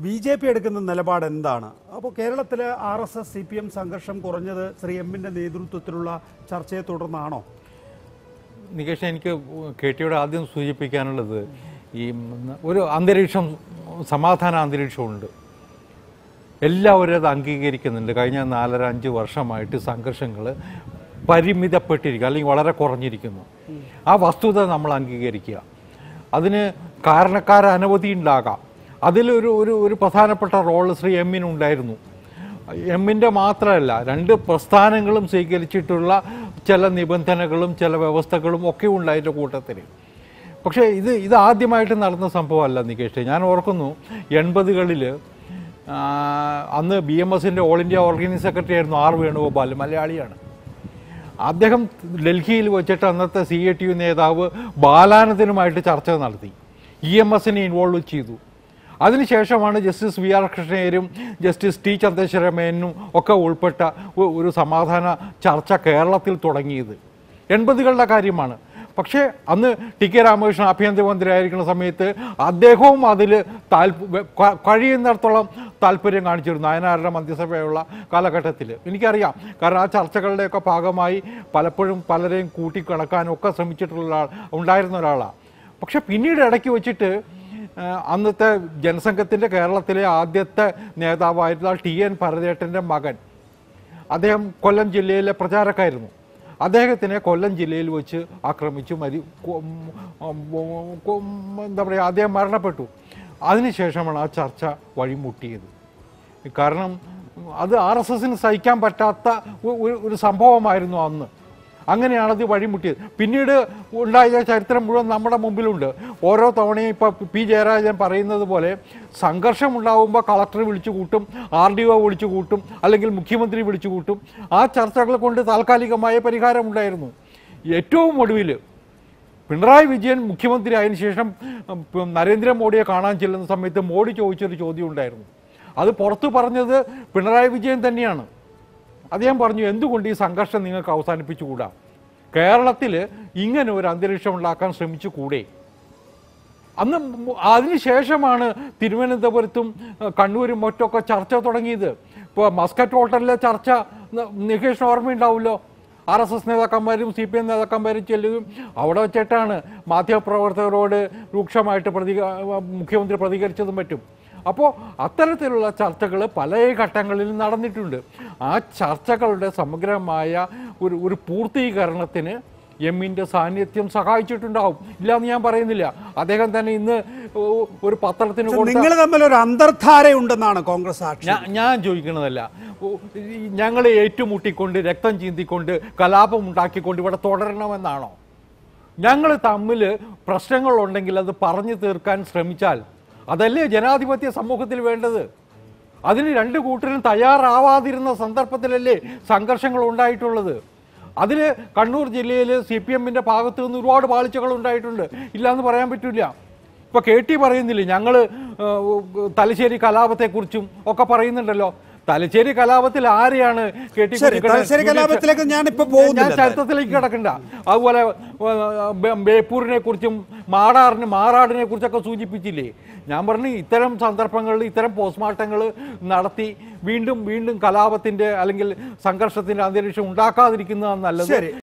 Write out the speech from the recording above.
B J P എടുക്കുന്ന നിലപാട് എന്താണ് അപ്പോൾ കേരളത്തിലെ R S S C P M സംഘർഷം കുറഞ്ഞത് ശ്രീ എമ്മിന്റെ നേതൃത്വത്തിലുള്ള ചർച്ചയെ തുടർന്നാണോ നികേഷ് എനിക്ക് കെ ടിയോട് ആദ്യം സൂചിപ്പിക്കാനുള്ളത് ഈ ഒരു അന്തരീക്ഷം സമാധാന അന്തരീക്ഷമുണ്ട് എല്ലാവരും അത് അംഗീകരിക്കുന്നുണ്ട് കഴിഞ്ഞ നാലര അഞ്ച് വർഷമായിട്ട് സംഘർഷങ്ങൾ പരിമിതപ്പെട്ടിരിക്കുക അല്ലെങ്കിൽ വളരെ കുറഞ്ഞിരിക്കുന്നു ആ വസ്തുത നമ്മൾ അംഗീകരിക്കുക അതിന് കാരണക്കാർ അനവധി ഉണ്ടാകാം അതിലൊരു ഒരു ഒരു പ്രധാനപ്പെട്ട റോൾ ശ്രീ എമ്മിനുണ്ടായിരുന്നു എമ്മിൻ്റെ മാത്രമല്ല രണ്ട് പ്രസ്ഥാനങ്ങളും സ്വീകരിച്ചിട്ടുള്ള ചില നിബന്ധനകളും ചില വ്യവസ്ഥകളും ഒക്കെ ഉണ്ട് അതിൻ്റെ കൂട്ടത്തിൽ പക്ഷേ ഇത് ഇത് ആദ്യമായിട്ട് നടന്ന സംഭവമല്ല നികേഷ് ഞാൻ ഓർക്കുന്നു എൺപതുകളിൽ അന്ന് ബി എം എസിൻ്റെ ഓൾ ഇന്ത്യ ഓർഗനൈസിംഗ് സെക്രട്ടറി ആയിരുന്നു ആർ വേണുഗോപാൽ മലയാളിയാണ് അദ്ദേഹം ഡൽഹിയിൽ വെച്ചിട്ട് അന്നത്തെ സി എ ടി യു നേതാവ് ബാലാനന്ദനുമായിട്ട് ചർച്ച നടത്തി ഇ എം എസിനെ ഇൻവോൾവ് ചെയ്തു അതിനുശേഷമാണ് ജസ്റ്റിസ് വി ആർ കൃഷ്ണയരും ജസ്റ്റിസ് ടി ചന്ദ്രശേഖര മേനനും ഒക്കെ ഉൾപ്പെട്ട ഒ- ഒരു സമാധാന ചർച്ച കേരളത്തിൽ തുടങ്ങിയത് എൺപതുകളുടെ കാര്യമാണ് പക്ഷേ അന്ന് ടി കെ രാമകൃഷ്ണൻ ആഭ്യന്തരമന്ത്രി ആയിരിക്കുന്ന സമയത്ത് അദ്ദേഹവും അതിൽ താല്പ ക- കഴിയുന്നിടത്തോളം താല്പര്യം കാണിച്ചിരുന്നു നയനാരുടെ മന്ത്രിസഭയുള്ള കാലഘട്ടത്തിൽ എനിക്കറിയാം കാരണം ആ ചർച്ചകളുടെയൊക്കെ ഭാഗമായി പലപ്പോഴും പലരെയും കൂട്ടിക്കണക്കാനും ഒക്കെ ശ്രമിച്ചിട്ടുള്ള ആൾ ഉണ്ടായിരുന്ന ഒരാളാണ് പക്ഷെ പിന്നീട് ഇടയ്ക്ക് വെച്ചിട്ട് ആ, അന്നത്തെ ജനസംഘത്തിൻ്റെ കേരളത്തിലെ ആദ്യത്തെ നേതാവായിരുന്ന ടി എൻ ഭരതേട്ടൻ്റെ മകൻ അദ്ദേഹം കൊല്ലം ജില്ലയിലെ പ്രചാരക്കായിരുന്നു അദ്ദേഹത്തിനെ കൊല്ലം ജില്ലയിൽ വെച്ച് ആക്രമിച്ചു മരി കൊ- ഉം, കൊ- എന്താ പറയുക അദ്ദേഹം മരണപ്പെട്ടു അതിനുശേഷമാണ് ആ ചർച്ച വഴിമുട്ടിയത് കാരണം അത് ആർ എസ് എസിന് സഹിക്കാൻ പറ്റാത്ത ഒ- ഒരു ഒരു സംഭവമായിരുന്നു അന്ന് അങ്ങനെയാണ് അത് വഴിമുട്ടിയത് പിന്നീട് ഉണ്ടായ ചരിത്രം മുഴുവൻ നമ്മുടെ മുമ്പിലുണ്ട് ഓരോ തവണയും ഇപ്പോൾ പി ജയരാജൻ പറയുന്നത് പോലെ സംഘർഷം ഉണ്ടാകുമ്പോൾ കളക്ടർ വിളിച്ചു കൂട്ടും ആർ ഡി ഒ വിളിച്ചു കൂട്ടും അല്ലെങ്കിൽ മുഖ്യമന്ത്രി വിളിച്ചു കൂട്ടും ആ ചർച്ചകൾ കൊണ്ട് താൽക്കാലികമായ പരിഹാരമുണ്ടായിരുന്നു ഏറ്റവും ഒടുവിൽ പിണറായി വിജയൻ മുഖ്യമന്ത്രി ആയതിനു ശേഷം ഉം, ഉം, നരേന്ദ്രമോദിയെ കാണാൻ ചെല്ലുന്ന സമയത്ത് മോഡി ചോദിച്ചൊരു ചോദ്യം ഉണ്ടായിരുന്നു അത് പുറത്തു പറഞ്ഞത് പിണറായി വിജയൻ തന്നെയാണ് അദ്ദേഹം പറഞ്ഞു എന്തുകൊണ്ട് ഈ സംഘർഷം നിങ്ങൾക്ക് അവസാനിപ്പിച്ചുകൂടാ കേരളത്തിൽ ഇങ്ങനെ ഒരു അന്തരീക്ഷം ഉണ്ടാക്കാൻ ശ്രമിച്ചു കൂടെ അന്ന് മു- അതിനുശേഷമാണ് തിരുവനന്തപുരത്തും ഏഹ്, കണ്ണൂരും മറ്റൊക്കെ ചർച്ച തുടങ്ങിയത് ഇപ്പോൾ മസ്കറ്റ് ഹോട്ടലിലെ ചർച്ച ന- നികേഷിന് ഓർമ്മയുണ്ടാവുമല്ലോ ആർ എസ് എസ് നേതാക്കന്മാരും സി പി എം നേതാക്കന്മാരും ചെല്ലുകയും അവിടെ വെച്ചിട്ടാണ് മാധ്യമപ്രവർത്തകരോട് രൂക്ഷമായിട്ട് പ്രതി മുഖ്യമന്ത്രി പ്രതികരിച്ചതും പറ്റും അപ്പോൾ അത്തരത്തിലുള്ള ചർച്ചകൾ പല ഘട്ടങ്ങളിൽ നടന്നിട്ടുണ്ട് ആ ചർച്ചകളുടെ സമഗ്രമായ ഒരു ഒരു പൂർത്തീകരണത്തിന് എമ്മിൻ്റെ സാന്നിധ്യം സഹായിച്ചിട്ടുണ്ടാവും ഇല്ലാന്ന് ഞാൻ പറയുന്നില്ല അദ്ദേഹം തന്നെ ഇന്ന് ഒ- ഒരു പത്രത്തിന് കൊടുത്ത നിങ്ങൾ തമ്മിൽ ഒരു അന്തർധാരയുണ്ടെന്നാണ് കോൺഗ്രസ് സാക്ഷി ഞാ- ഞാൻ ചോദിക്കുന്നതല്ല ഞങ്ങൾ ഏറ്റുമുട്ടിക്കൊണ്ട് രക്തം ചീന്തിക്കൊണ്ട് കലാപം ഉണ്ടാക്കിക്കൊണ്ട് ഇവിടെ തുടരണമെന്നാണോ ഞങ്ങൾ തമ്മിൽ പ്രശ്നങ്ങളുണ്ടെങ്കിൽ അത് പറഞ്ഞു തീർക്കാൻ ശ്രമിച്ചാൽ അതല്ലേ ജനാധിപത്യ സമൂഹത്തിൽ വേണ്ടത് അതിന് രണ്ട് കൂട്ടരും തയ്യാറാവാതിരുന്ന സന്ദർഭത്തിലല്ലേ സംഘർഷങ്ങൾ ഉണ്ടായിട്ടുള്ളത് അതിൽ കണ്ണൂർ ജില്ലയിൽ സി പി എമ്മിൻ്റെ ഭാഗത്ത് നിന്ന് ഒരുപാട് പാളിച്ചകൾ ഉണ്ടായിട്ടുണ്ട് ഇല്ലയെന്ന് പറയാൻ പറ്റില്ല ഇപ്പൊ കെ ടി പറയുന്നില്ലേ ഞങ്ങൾ തലശ്ശേരി കലാപത്തെക്കുറിച്ചും ഒക്കെ പറയുന്നുണ്ടല്ലോ തലശ്ശേരി കലാപത്തിൽ ആരെയാണ് കെ ടി ശരി, കുഞ്ഞിക്കണ്ണൻ തലശ്ശേരി കലാപത്തിലേക്ക് ഞാനിപ്പോ ഞാൻ പോകുന്നില്ല. ചരിത്രത്തിലേക്ക് കിടക്കണ്ട അതുപോലെ ഏഹ്, ബേ- ബേപ്പൂരിനെ കുറിച്ചും മാടാറിന് മാറാടിനെ കുറിച്ചൊക്കെ സൂചിപ്പിച്ചില്ലേ ഞാൻ പറഞ്ഞു ഇത്തരം സന്ദർഭങ്ങളിൽ ഇത്തരം പോസ്റ്റ്മോർട്ടങ്ങൾ നടത്തി വീണ്ടും വീണ്ടും കലാപത്തിന്റെ അല്ലെങ്കിൽ സംഘർഷത്തിന്റെ അന്തരീക്ഷം ഉണ്ടാക്കാതിരിക്കുന്നതാണ് നല്ലത് ശരി